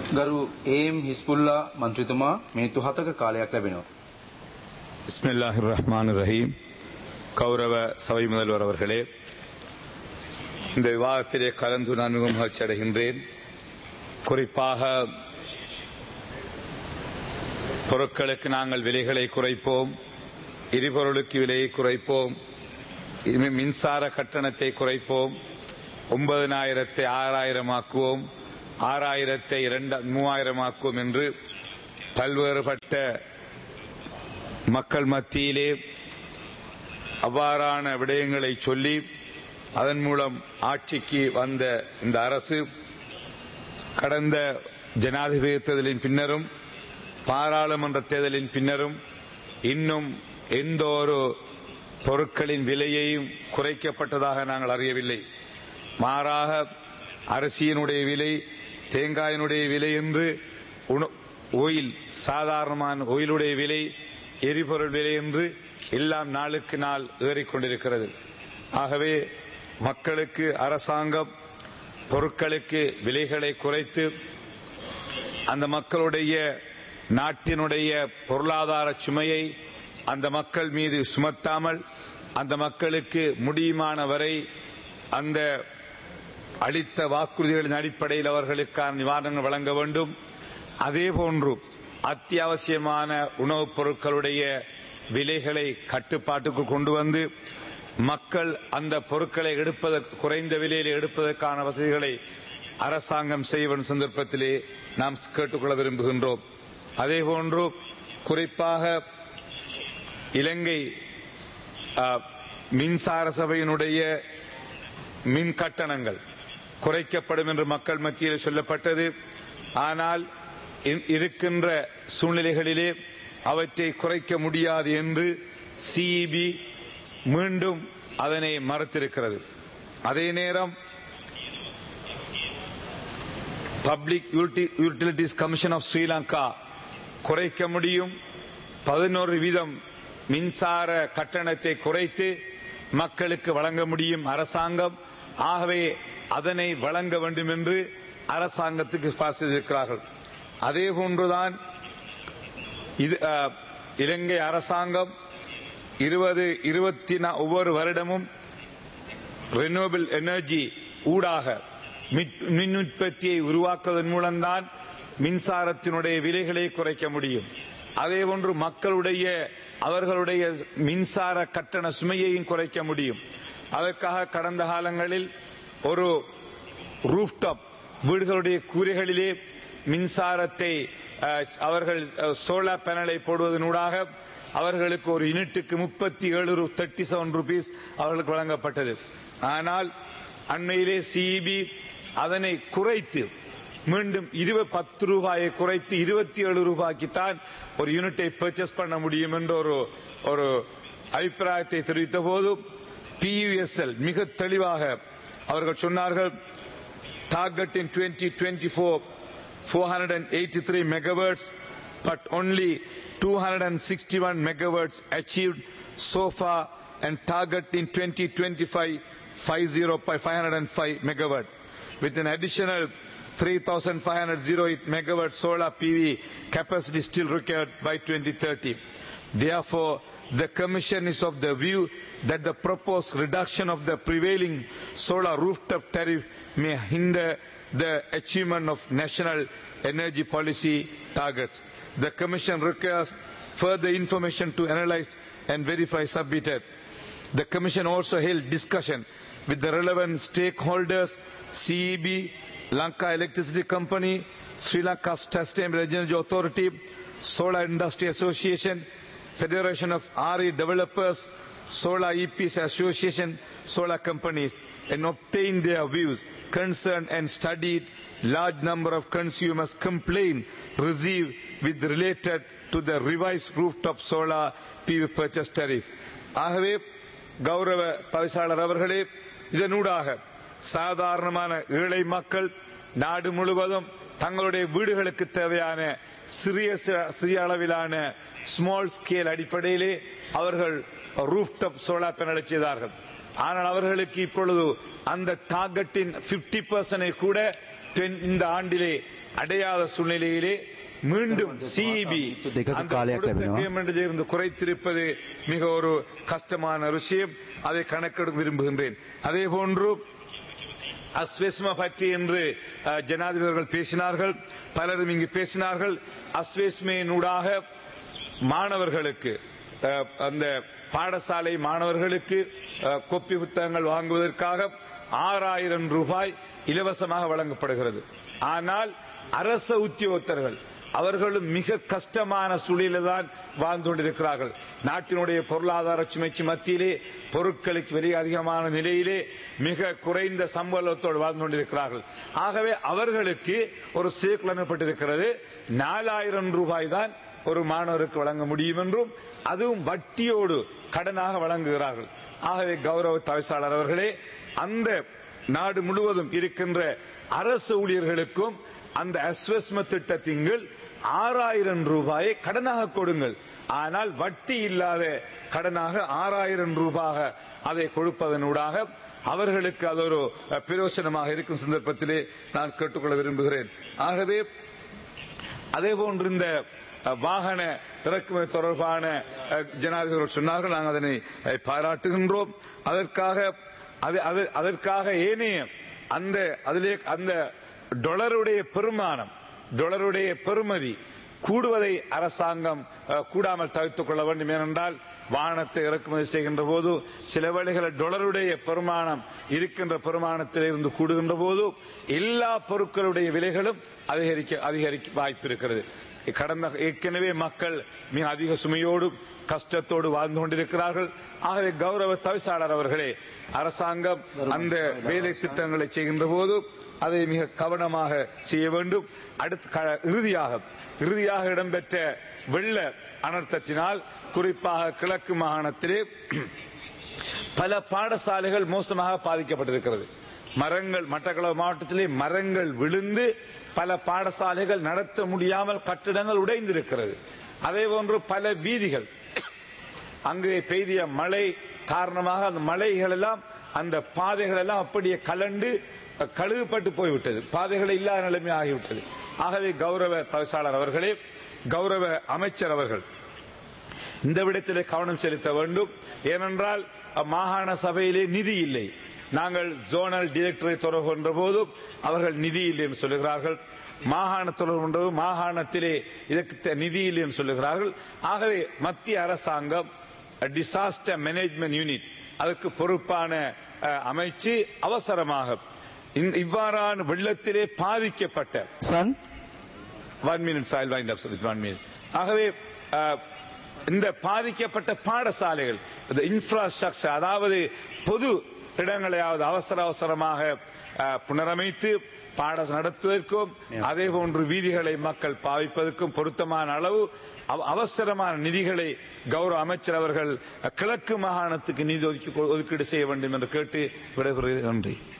ගරු ඒම් හිස්පුල්ලා මන්ත්‍රතුමා මිනිත්තු හතක කාලයක් ලැබෙනවා. பிஸ்மில்லாஹிர் ரஹ்மான் ரஹீம் கௌரவ சபை முதல்வர் அவர்களே இந்த விவாதத்திலே கலந்து நான் மிகவும் மகிழ்ச்சி அடைகின்றேன் குறிப்பாக பொருட்களுக்கு நாங்கள் விலைகளை குறைப்போம் எரிபொருளுக்கு விலையை குறைப்போம் இனி மின்சார கட்டணத்தை குறைப்போம் ஒன்பதனாயிரத்தை ஆறாயிரம் ஆக்குவோம் ஆறாயிரத்தை இரண்டு மூவாயிரம் ஆக்குவோம் என்று பல்வேறுபட்ட மக்கள் மத்தியிலே அவ்வாறான விடயங்களை சொல்லி அதன் மூலம் ஆட்சிக்கு வந்த இந்த அரசு கடந்த ஜனாதிபதி தேர்தலின் பின்னரும் பாராளுமன்ற தேர்தலின் பின்னரும் இன்னும் எந்த ஒரு பொருட்களின் விலையையும் குறைக்கப்பட்டதாக நாங்கள் அறியவில்லை மாறாக அரிசியினுடைய விலை தேங்காயினுடைய விலை என்று உண- ஓயில் சாதாரணமான ஓயிலுடைய விலை எரிபொருள் விலை என்று எல்லாம் நாளுக்கு நாள் ஏறிக்கொண்டிருக்கிறது ஆகவே மக்களுக்கு அரசாங்கம் பொருட்களுக்கு விலைகளை குறைத்து அந்த மக்களுடைய நாட்டினுடைய பொருளாதார சுமையை அந்த மக்கள் மீது சுமத்தாமல் அந்த மக்களுக்கு முடியுமான வரை அந்த அளித்த வாக்குறுதிகளின் அடிப்படையில் அவர்களுக்கான நிவாரணங்கள் வழங்க வேண்டும் அதேபோன்று அத்தியாவசியமான உணவுப் பொருட்களுடைய விலைகளை கட்டுப்பாட்டுக்கு கொண்டு வந்து மக்கள் அந்த பொருட்களை எடுப்பதற்கு குறைந்த விலையில் எடுப்பதற்கான வசதிகளை அரசாங்கம் செய்வன் சந்தர்ப்பத்திலே நாம் கேட்டுக்கொள்ள விரும்புகின்றோம் அதேபோன்று குறிப்பாக இலங்கை ஆ, மின்சார சபையினுடைய மின் கட்டணங்கள் குறைக்கப்படும் என்று மக்கள் மத்தியில் சொல்லப்பட்டது ஆனால் இ- இருக்கின்ற சூழ்நிலைகளிலே அவற்றை குறைக்க முடியாது என்று சிஇபி மீண்டும் அதனை மறுத்திருக்கிறது அதே நேரம் public utilities commission of Sri Lanka குறைக்க முடியும் பதினோரு வீதம் மின்சார கட்டணத்தை குறைத்து மக்களுக்கு வழங்க முடியும் அரசாங்கம் ஆகவே அதனை வழங்க வேண்டும் என்று அரசாங்கத்துக்கு பாசித்திருக்கிறார்கள் அதே போன்றுதான் இது அஹ், இலங்கை அரசாங்கம் இருபது இருபத்தி நா- ஒவ்வொரு வருடமும் ரெனியூவபிள் எனர்ஜி ஊடாக மின்- மின் உற்பத்தியை உருவாக்குவதன் மூலம்தான் மின்சாரத்தினுடைய விலைகளை குறைக்க முடியும் அதே போன்று மக்களுடைய அவர்களுடைய மின்சார கட்டண சுமையையும் குறைக்க முடியும் அதற்காக கடந்த காலங்களில் ஒரு ரூஃப்டாப் வீடுகளுடைய கூரைகளிலே மின்சாரத்தை அஹ், அவர்கள் சோலார் பேனலை போடுவதனூடாக அவர்களுக்கு ஒரு யூனிட்டுக்கு முப்பத்தி ஏழு தேர்ட்டி செவன் ருபீஸ் அவர்களுக்கு வழங்கப்பட்டது ஆனால் அண்மையிலே சிஇபி அதனை குறைத்து மீண்டும் இருபது பத்து ரூபாயை குறைத்து இருபத்தி ஏழு ரூபாய்க்குத்தான் ஒரு யூனிட்டை பர்ச்சேஸ் பண்ண முடியும் என்ற ஒரு ஒரு அபிப்பிராயத்தை தெரிவித்த போது பியூஎஸ்எல் மிக தெளிவாக அவர்கள் சொன்னார்கள் target in 2024 483 megawatts but only 261 megawatts achieved so far and target in 2025 50 by 505 megawatt with an additional 3508 megawatt solar PV capacity still required by 2030 therefore the commission is of the view that the proposed reduction of the prevailing solar rooftop tariff may hinder the achievement of national energy policy targets. The Commission requires further information to analyze and verify submitted. The Commission also held discussion with the relevant stakeholders, CEB, Lanka Electricity Company, Sri Lanka Sustainable Energy Authority, Solar Industry Association, Federation of RE Developers, Solar EPC Association, solar companies, and obtained their views, concerned and studied large number of consumers complaint received with related to the revised rooftop solar PV purchase tariff. ஆகவே கௌரவ பவிசாளர் அவர்களே இதனூடாக சாதாரணமான ஏழை மக்கள் நாடு முழுவதும் தங்களுடைய வீடுகளுக்கு தேவையான சிறிய ச- சிறிய அளவிலான ஸ்மால் ஸ்கேல் அடிப்படையிலே அவர்கள் ரூஃப்டாப் சோலார் பேனலை செய்தார்கள் ஆனால் அவர்களுக்கு இப்பொழுது அந்த டார்கெட்டின் 50% கூட தென்- இந்த ஆண்டிலே அடையாத சூழ்நிலையிலே மீண்டும் சிஇபி දෙකක කාලයක් ලැබෙනවා. பேமெண்ட் இருந்து குறைத்திருப்பது மிக ஒரு கஷ்டமான விஷயம் அதை கணக்கெடுக்க விரும்புகின்றேன் அதே போன்று அஸ்வெஸ்மா பற்றி என்று அஹ், ஜனாதிபதி அவர்கள் பேசினார்கள் பலரும் இங்கு பேசினார்கள் அஸ்வெஸ்மையினூடாக மாணவர்களுக்கு அஹ், அந்த பாடசாலை மாணவர்களுக்கு அஹ், கொப்பி புத்தகங்கள் வாங்குவதற்காக ஆறாயிரம் ரூபாய் இலவசமாக வழங்கப்படுகிறது ஆனால் அரச உத்தியோகத்தர்கள் அவர்களும் மிக கஷ்டமான சூழலில் தான் வாழ்ந்து கொண்டிருக்கிறார்கள் நாட்டினுடைய பொருளாதார சுமைக்கு மத்தியிலே பொருட்களுக்கு விலை அதிகமான நிலையிலே மிக குறைந்த சம்பளத்தோடு வாழ்ந்து கொண்டிருக்கிறார்கள் ஆகவே அவர்களுக்கு ஒரு சீக்கிரம் அனுப்பப்பட்டிருக்கிறது நாலாயிரம் ரூபாய் தான் ஒரு மாணவருக்கு வழங்க முடியும் என்றும் அதுவும் வட்டியோடு கடனாக வழங்குகிறார்கள் ஆகவே கௌரவ தவிசாளர் அவர்களே அந்த நாடு முழுவதும் இருக்கின்ற அரசு ஊழியர்களுக்கும் அந்த அஸ்வஸ்ம திட்டத்தின் கீழ் ஆறாயிரம் ரூபாயை கடனாக கொடுங்கள் ஆனால் வட்டி இல்லாத கடனாக ஆறாயிரம் ரூபாக அதை கொடுப்பதனூடாக அவர்களுக்கு அது ஒரு அஹ், பிரயோசனமாக இருக்கும் சந்தர்ப்பத்திலே நான் கேட்டுக்கொள்ள விரும்புகிறேன் ஆகவே அதே போன்று இந்த அஹ், வாகன இறக்குமதி தொடர்பான அஹ், ஜனாதிபதி அவர்கள் சொன்னார்கள் நாங்கள் அதனை அஹ், பாராட்டுகின்றோம் அதற்காக அது- அது- அதற்காக ஏனைய அந்த அதிலே அந்த டொலருடைய பெருமானம் டொலருடைய பெறுமதி கூடுவதை அரசாங்கம் அஹ், கூடாமல் தவிர்த்துக் கொள்ள வேண்டும் ஏனென்றால் வாகனத்தை இறக்குமதி செய்கின்ற போது சில வேளைகளில் டொலருடைய பெருமானம் இருக்கின்ற பெருமானத்தில் இருந்து கூடுகின்ற போது எல்லா பொருட்களுடைய விலைகளும் அதிகரிக்க அதிகரிக்க வாய்ப்பு இருக்கிறது கடந்த ஏற்கனவே மக்கள் மிக அதிக சுமையோடு கஷ்டத்தோடு வாழ்ந்து கொண்டிருக்கிறார்கள் ஆகவே கௌரவ தவிசாளர் அவர்களே அரசாங்கம் அந்த வேலை திட்டங்களை செய்கின்ற போது அதை மிக கவனமாக செய்ய வேண்டும் அடுத்து க- இறுதியாக இறுதியாக இடம்பெற்ற வெள்ள அனர்த்தத்தினால் குறிப்பாக கிழக்கு மாகாணத்திலே பல பாடசாலைகள் மோசமாக பாதிக்கப்பட்டிருக்கிறது மரங்கள் மட்டக்களவு மாவட்டத்திலே மரங்கள் விழுந்து பல பாடசாலைகள் நடத்த முடியாமல் கட்டிடங்கள் உடைந்திருக்கிறது அதே போன்று பல வீதிகள் அங்கு பெய்திய மழை காரணமாக அந்த மலைகள் எல்லாம் அந்த பாதைகள் எல்லாம் அப்படியே கலண்டு அஹ், கழுகுப்பட்டு போய்விட்டது பாதைகள் இல்லாத நிலைமை ஆகிவிட்டது ஆகவே கௌரவ தவிசாளர் அவர்களே கௌரவ அமைச்சர் அவர்கள் இந்த விடத்திலே கவனம் செலுத்த வேண்டும் ஏனென்றால் மாகாண சபையிலே நிதி இல்லை நாங்கள் ஜோனல் டிரெக்டரை தொடர்பு கொண்ட போதும் அவர்கள் நிதி இல்லை என்று சொல்லுகிறார்கள் மாகாண தொடர்பு கொண்ட போது மாகாணத்திலே இதற்கு த- நிதி இல்லை என்று சொல்லுகிறார்கள் ஆகவே மத்திய அரசாங்கம் டிசாஸ்டர் மேனேஜ்மெண்ட் யூனிட் அதற்கு பொறுப்பான அஹ், அமைச்சு அவசரமாக இந்த- இவ்வாறான வெள்ளத்திலே பாதிக்கப்பட்ட sun one minute soil wind up with one minute ஆகவே அஹ், இந்த பாதிக்கப்பட்ட பாடசாலைகள் இந்த இன்ஃப்ராஸ்ட்ரக்சர் அதாவது பொது இடங்களையாவது அவசர அவசரமாக அஹ், புனரமைத்து பாடம் நடத்துவதற்கும் அதே போன்று வீதிகளை மக்கள் பாவிப்பதற்கும் பொருத்தமான அளவு அவ- அவசரமான நிதிகளை கௌரவ அமைச்சர் அவர்கள் அஹ், கிழக்கு மாகாணத்துக்கு நிதி ஒதுக்கி ஒதுக்கீடு செய்ய வேண்டும் என்று கேட்டு விடைபெறுகிறேன் நன்றி